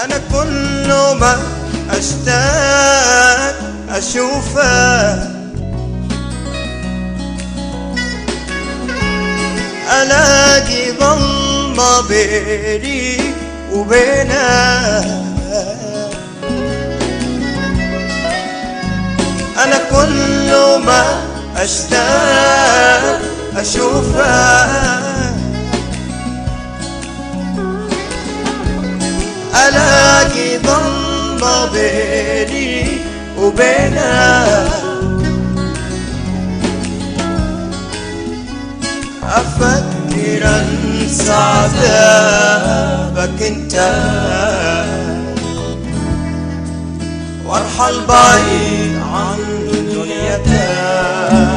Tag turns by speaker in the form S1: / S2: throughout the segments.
S1: أنا كل ما أشتاق أشوفك ألاقي ظلمة بيني وبينك أنا كل ما أشتاق أشوفك ألاقي ضلمة بيني وبينك أفكر أنسى عذابك أنت وارحل بعيد عن دنيتك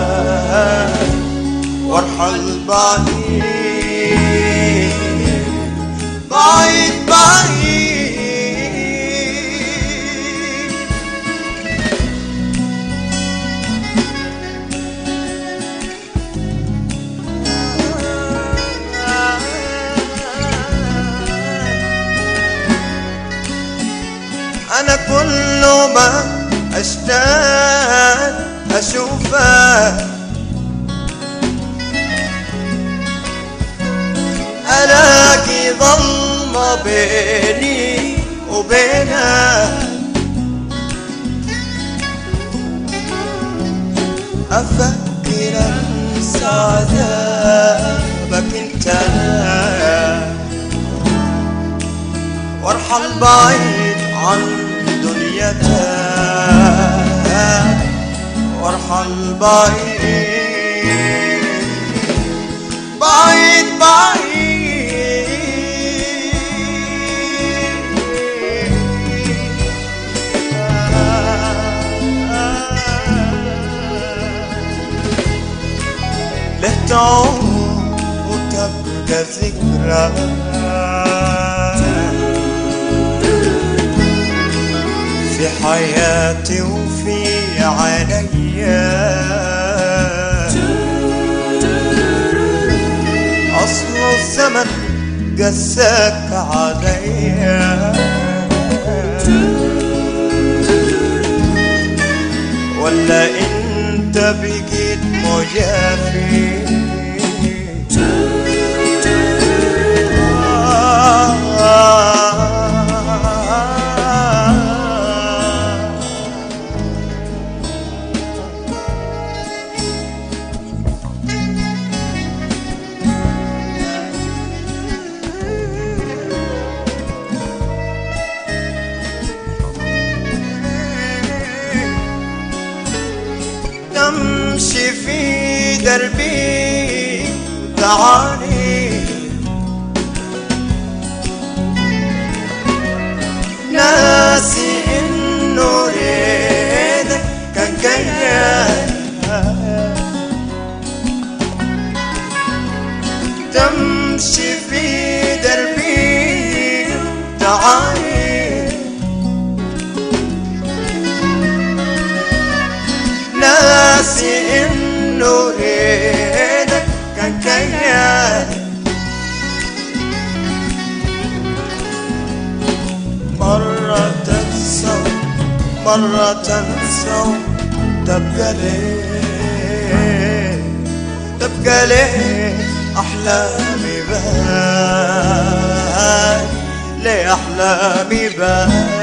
S1: وارحل بعيد بعيد بعيد أنا كل ما أشتاق أشوفك ألاقي ظلمة بيني وبينك أفكر أنسى عذابك أنت وارحل بعيد عن دنيتك وارحل بعيد بعيد بعيد له تعود وتبقى ذكرى في حياتي وفي عينيا أصل الزمن قساك عليا ولا انت بقيت مجافي تمشي في دربي تعاني ناسي انه ريدك كان كيان تمشي في دربي تعاني ناسي انه ريدك كان كيان مرة تنسى مرة تنسى تبقى ليه تبقى ليه أحلامي باي ليه أحلامي باي